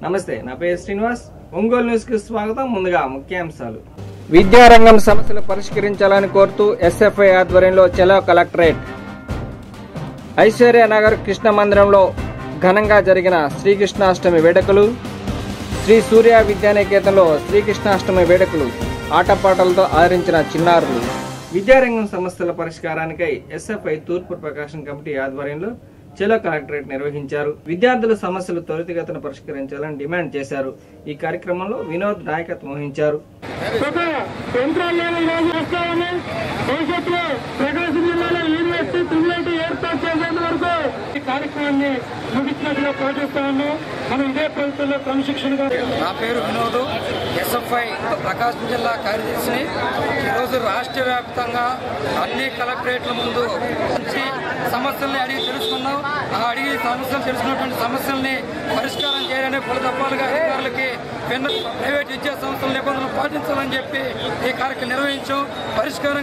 నమస్తే నా పేరు శ్రీనివాస్ ఒంగోలు న్యూస్ కి స్వాగతం ముందుగా ముఖ్యాంశాలు విద్యారంగం సమస్యలు పరిష్కరించాలని కోరుతూ ఎస్ఎఫ్ఐ ఆధ్వర్యంలో చెలో కలెక్టరేట్ ఐశ్వర్య నగర్ కృష్ణ మందిరంలో ఘనంగా జరిగిన శ్రీకృష్ణాష్టమి వేడుకలు శ్రీ సూర్య విద్యానికేతన్లో శ్రీకృష్ణాష్టమి వేడుకలు ఆటపాటలతో ఆదరించిన చిన్నారులు విద్యారంగం సమస్యల పరిష్కారానికై ఎస్ఎఫ్ఐ తూర్పు ప్రకాశం కమిటీ ఆధ్వర్యంలో చెలో కలెక్టరేట్ నిర్వహించారు విద్యార్థుల సమస్యలు త్వరితగతిన పరిష్కరించాలని డిమాండ్ చేశారు ఈ కార్యక్రమంలో వినోద్ నాయకత్వం వహించారు ఒక యంత్రాలను ఈరోజు వస్తామని భవిష్యత్తులో ప్రకాశం జిల్లాలో యూనివర్సిటీ ట్రిబులైటీ ఏర్పాటు చేసేంత వరకు ఈ కార్యక్రమాన్ని ముగించినట్టుగా ప్రకటిస్తాము మనం ఇదే ప్రభుత్వంలో క్రమశిక్షణగా నా పేరు వినోద్ ఎస్ఎఫ్ఐ ప్రకాశం జిల్లా కార్యదర్శిని ఈరోజు రాష్ట్ర వ్యాప్తంగా అన్ని కలెక్టరేట్ల ముందు నుంచి సమస్యల్ని అడిగి తెలుసుకున్నాం ఆ అడిగి సమస్యలు తెలుసుకున్నటువంటి సమస్యల్ని పరిష్కారం చేయాలని పలు దఫాలుగా అధికారులకి భిన్న ప్రైవేట్ విద్యా సంస్థల నిబంధనలు పాటించాలని చెప్పి ఈ కార్యక్రమం నిర్వహించాం పరిష్కారం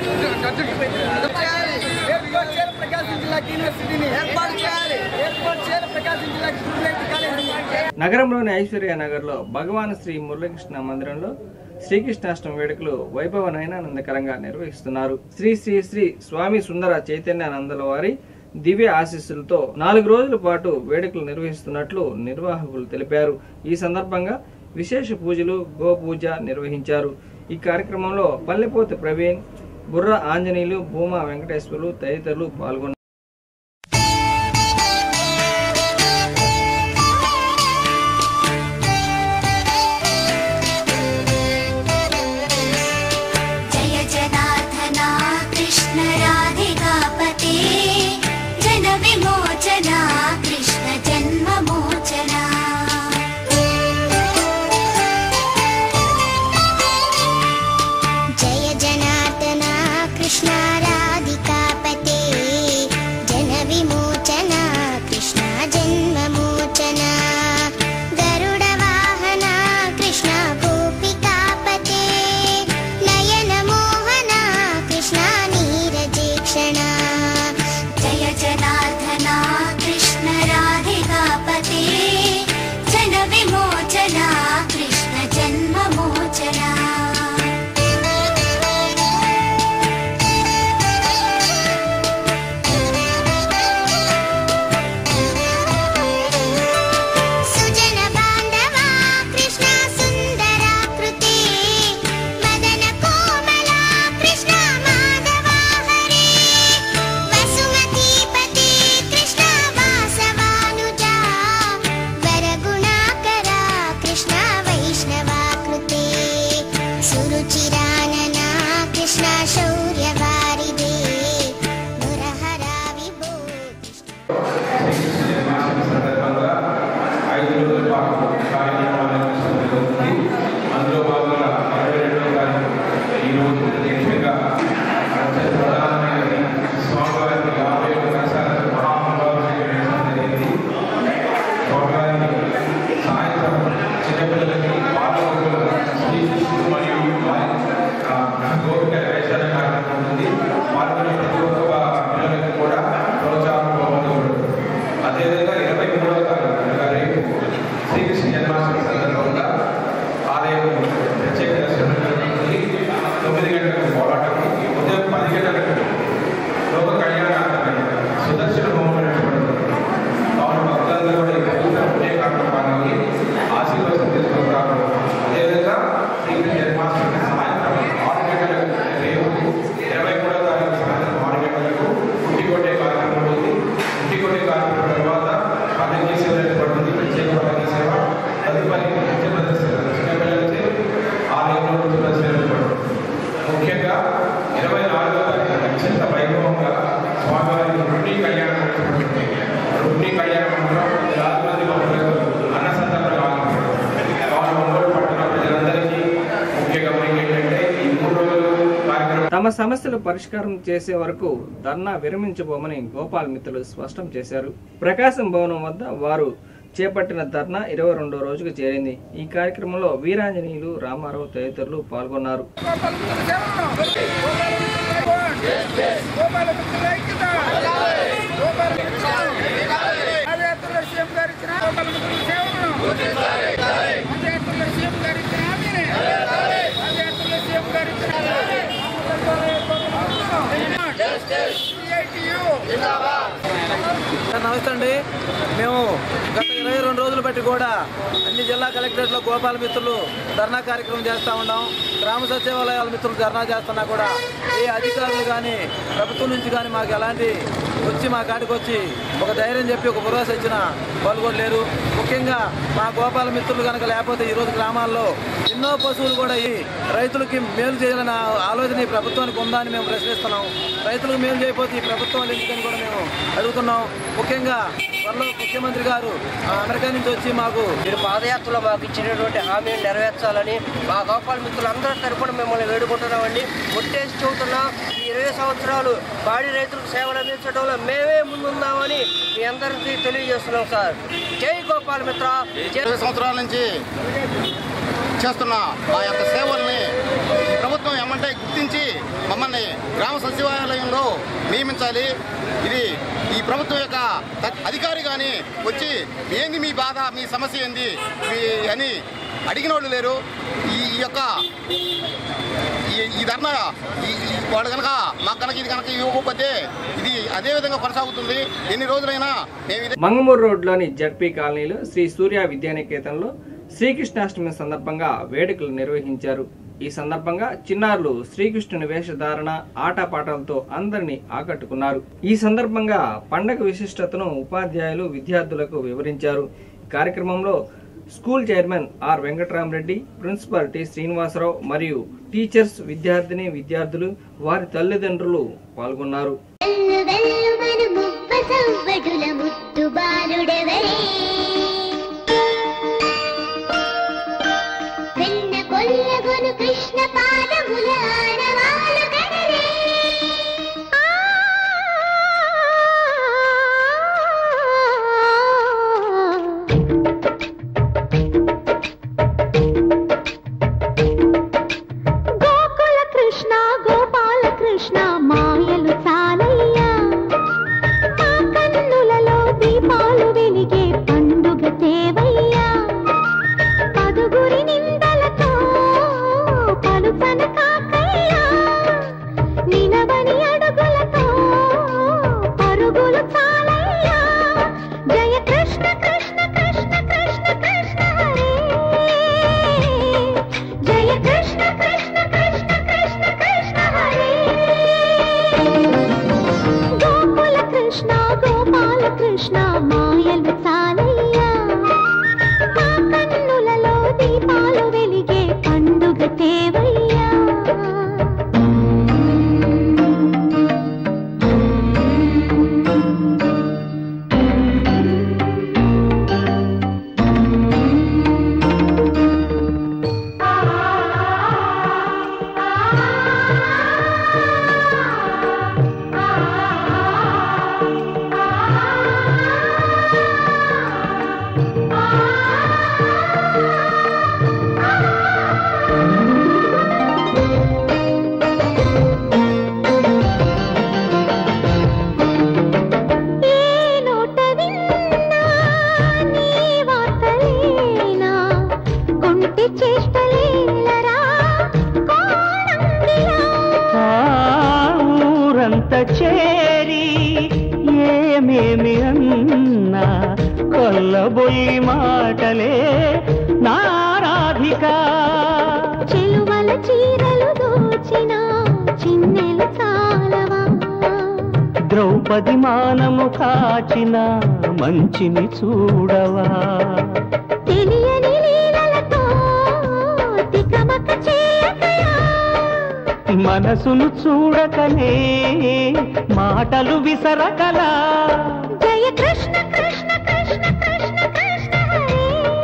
నగరంలోని ఐశ్వర్య నగర్ లో భగవాన్ శ్రీ మురళీకృష్ణ మందిరంలో శ్రీకృష్ణాష్టమి వేడుకలు వైభవ నయనానందకరంగా నిర్వహిస్తున్నారు శ్రీ శ్రీ శ్రీ స్వామి సుందర చైతన్యానందల వారి దివ్య ఆశీస్సులతో నాలుగు రోజుల పాటు వేడుకలు నిర్వహిస్తున్నట్లు నిర్వాహకులు తెలిపారు ఈ సందర్భంగా విశేష పూజలు గో పూజ నిర్వహించారు ఈ కార్యక్రమంలో పల్లెపోతి ప్రవీణ్ బుర్ర ఆంజనేయులు భూమా వెంకటేశ్వర్లు తదితరులు పాల్గొన్నారు जय जनार्दना कृष्ण राधिकापते जन विमोचना कृष्ण जन्ममोचना जय जनार्दना कृष्ण राधिकापते जन विमोचना कृष्ण जन्ममोचना गरुडवाहना कृष्ण गोपिकापते नयनमोहना कृष्ण नीरजेक्षणा जय जनार्दना कृष्ण राधिकापते जन विमोचना कृष्ण जन्ममोचना सुजन बान्धवा कृष्ण सुन्दराकृते मदन कोमला कृष्ण माधवा हरे वसुमतीपते कृष्ण वासवानुजा वरगुणाकरा कृष्ण वैष्णवाकृते सुरुचिरानना कृष्ण शौर्यवारिदे मुरहरा विभो कृष्ण సందర్భంగా ఐదు రోజుల పాటు కార్యక్రమాలు నిర్వహించడం జరుగుతుంది అందులో భాగంగా ఇరవై రెండవ తారీఖు ఈరోజు ముఖ్యంగా అత్యంత ప్రధానమైనది స్వామివారికి యాభై ఒక్క కలశాలను మహామంగళం జరిగింది స్వామివారికి సాయంత్రం చిన్నపిల్లలకి బాలకులు శ్రీకృష్ణుడు మరియు వారి ఆ, గోపిక వేషాల కార్యక్రమం ఉంది పాల్గొనే ప్రతి ఒక్క పిల్లలకి కూడా ప్రోత్సాహం పొందకూడదు అదేవిధంగా ఇరవై మూడవ తారీఖు అనగా రేపు శ్రీకృష్ణ జన్మాష్టమి సందర్భంగా ఆలయం ప్రత్యేక దర్శనం జరుగుతుంది తొమ్మిది గంటలకు పోరాటం ఉదయం పది గంటలకు లోక కళ్యాణార్థం సుదర్శన హోమం నడపబడుతుంది కావున భక్తులందరూ కూడా ఈ పవిత్ర పుణ్య కార్యక్రమాన్ని ఆశీర్వచనం తీసుకుంటారు అదేవిధంగా శ్రీకృష్ణ జన్మాష్టమి సాయంత్రం ఆరు గంటలకు రేపు ఇరవై మూడవ తారీఖు సాయంత్రం ఆరు గంటలకు పుట్టికొట్టే కార్యక్రమం ఉంది పుట్టికొట్టే కార్యక్రమం తర్వాత పల్లకి సేవ ఏర్పడుతుంది ప్రత్యేక పల్లకి సేవ తదుపరి నృత్య ప్రదర్శన చిన్నపిల్లలచే ఆలయంలో నృత్య ప్రదర్శన ఏర్పడుతుంది ముఖ్యంగా ఇరవై నాలుగో తారీఖు అత్యంత వైభవంగా స్వామివారి రుణి కళ్యాణం జరుగుతుంది రుణి కళ్యాణంలో వేలాది మంది భక్తులకు అన్న సందర్భంగా వాళ్ళు ఒంగోలు పట్టణ ప్రజలందరికీ ముఖ్య గమనిక ఏంటంటే ఈ మూడు రోజులు కార్యక్రమం తమ సమస్యలు పరిష్కారం చేసే వరకు ధర్నా విరమించబోమని గోపాల్ మిత్రులు స్పష్టం చేశారు ప్రకాశం భవనం వద్ద వారు చేపట్టిన ధర్నా ఇరవై రెండో రోజుకు చేరింది ఈ కార్యక్రమంలో వీరాంజనేయులు రామారావు తదితరులు పాల్గొన్నారు గోపాల నమస్తే అండి మేము గత ఇరవై రెండు రోజులు బట్టి కూడా అన్ని జిల్లా కలెక్టరేట్లో గోపాల మిత్రులు ధర్నా కార్యక్రమం చేస్తూ ఉన్నాం గ్రామ సచివాలయాల మిత్రులు ధర్నా చేస్తున్నా కూడా ఏ అధికారులు కానీ ప్రభుత్వం నుంచి కానీ మాకు ఎలాంటి వచ్చి మా కాడికి వచ్చి ఒక ధైర్యం చెప్పి ఒక భరోసా ఇచ్చిన వాళ్ళు కూడా లేరు ముఖ్యంగా మా గోపాల మిత్రులు కనుక లేకపోతే ఈరోజు గ్రామాల్లో ఎన్నో పశువులు కూడా ఈ రైతులకి మేలు చేయాలన్న ఆలోచన ఈ ప్రభుత్వానికి ఉందా అని మేము ప్రశ్నిస్తున్నాం రైతులకు మేలు చేయకపోతే ఈ ప్రభుత్వాలు ఎందుకని కూడా మేము అడుగుతున్నాం ముఖ్యంగా త్వరలో ముఖ్యమంత్రి గారు ఆ, అమెరికా నుంచి వచ్చి మాకు మీరు పాదయాత్రలో మాకు ఇచ్చినటువంటి హామీని నెరవేర్చాలని మా గోపాల మిత్రులందరి తరపున మిమ్మల్ని వేడుకుంటున్నామండి ఒట్టేసి చెబుతున్నాం ఈ ఇరవై సంవత్సరాలు పాడి రైతులకు సేవలు అందించడంలో మేమే ముందున్నామని మీ అందరికీ తెలియజేస్తున్నాం సార్ జై గోపాల మిత్ర జై ఇరవై సంవత్సరాల నుంచి చేస్తున్న మా యొక్క సేవల్ని ఈ ప్రభుత్వం ఏమంటే గుర్తించి మమ్మల్ని గ్రామ సచివాలయంలో నియమించాలి ఇది ఈ ప్రభుత్వం యొక్క త- అధికారి కానీ వచ్చి ఏంది మీ బాధ మీ సమస్య ఏంది మీ అని అడిగిన వాళ్ళు లేరు ఈ ఈ యొక్క ఈ- ఈ ధర్నా ఈ- ఈ వాడు కనుక మాకు కనుక ఇది కనుక ఇవ్వకపోతే ఇది అదే విధంగా కొనసాగుతుంది ఎన్ని రోజులైనా మేము ఇదే మంగమూరు రోడ్లోని జడ్పీ కాలనీలో శ్రీ సూర్య విద్యానికేతన్లో శ్రీకృష్ణాష్టమి సందర్భంగా వేడుకలు నిర్వహించారు ఈ సందర్భంగా చిన్నారులు శ్రీకృష్ణుని వేషధారణ ఆటపాటలతో అందరినీ ఆకట్టుకున్నారు ఈ సందర్భంగా పండగ విశిష్టతను ఉపాధ్యాయులు విద్యార్థులకు వివరించారు ఈ కార్యక్రమంలో school chairman R Venkataramareddy principal T Srinivasarao మరియు టీచర్స్ విద్యార్థిని విద్యార్థులు వారి తల్లిదండ్రులు పాల్గొన్నారు వెల్లు వెల్లు మను మువ్వ సవ్వడుల ముద్దు బాలుడెవరే వెన్న కొల్లగొను కృష్ణ పాదముల ఆనవాలు కనరే గోకుల కృష్ణ గోపాల కృష్ణ మాయలు చాలయ్యా మా కన్నులలో దీపాలు వెలిగే పండుగ తేవయ్యా పదుగురి నిందలతో పలుపన కాకయ్యా నినవని అడుగులతో పరుగులు చాలయ్యా జయ కృష్ణ కృష్ణ కృష్ణ కృష్ణ కృష్ణ హరే జయ కృష్ణ కృష్ణ కృష్ణ కృష్ణ కృష్ణ హరే గోకుల కృష్ణ గోపాల కృష్ణ మాయలు చాలయ్యా మా కన్నులలో దీపాలు వెలిగే పండుగ తేవయ్యా ఏ నోట విన్నా నీ వార్తలేనా కొంటె చేష్టలేలరా కోణంగిలా ఊరంత చేరి ఏమేమి అన్నా కొల్లబొయ్యి మాటలే నారాధిక చెలువల చీరలు దోచిన చిన్నెలు చాలవా ద్రౌపది మానము కాచిన మంచిని చూడవా తెలియని లీలలతో తికమక చేయకయా మనసును చూడకనే మాటలు విసరకలా జయ కృష్ణ కృష్ణ కృష్ణ కృష్ణ కృష్ణ హరే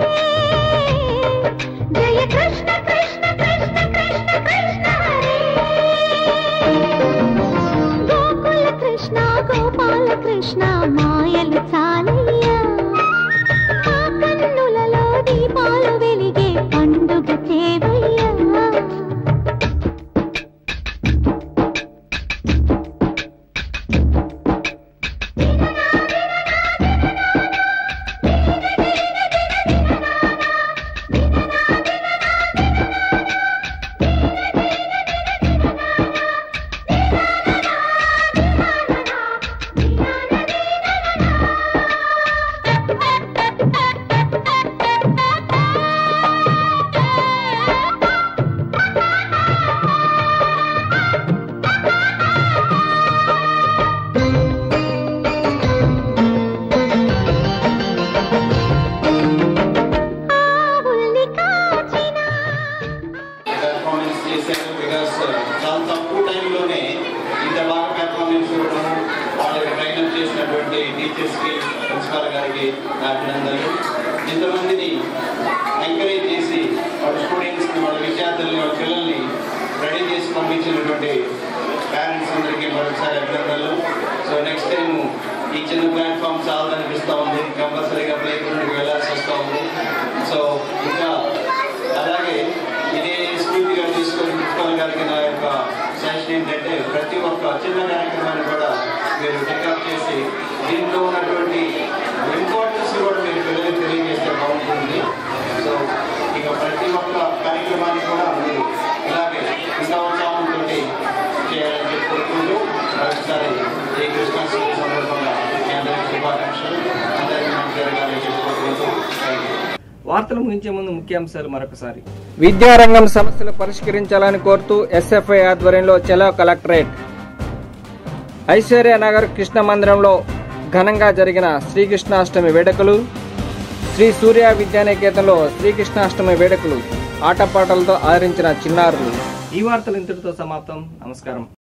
జయ కృష్ణ కృష్ణ కృష్ణ కృష్ణ కృష్ణ హరే గోకుల కృష్ణ గోపాల కృష్ణ మాయలు చాలయ్యా మా కన్నులలో దీపాలు వెలిగే పండుగ తేవయ్యా ఆ వార్తలు ముగించే ముందు ముఖ్యాంశాలు మరొకసారి విద్యారంగం సమస్యలు పరిష్కరించాలని కోరుతూ ఎస్ఎఫ్ఐ ఆధ్వర్యంలో చలో కలెక్టరేట్ ఐశ్వర్య నగర్ కృష్ణ మందిరంలో ఘనంగా జరిగిన శ్రీకృష్ణాష్టమి వేడుకలు శ్రీ సూర్య విద్యానికేతన్లో శ్రీకృష్ణాష్టమి వేడుకలు ఆటపాటలతో ఆదరించిన చిన్నారులు ఈ వార్తలు ఇంతటితో సమాప్తం నమస్కారం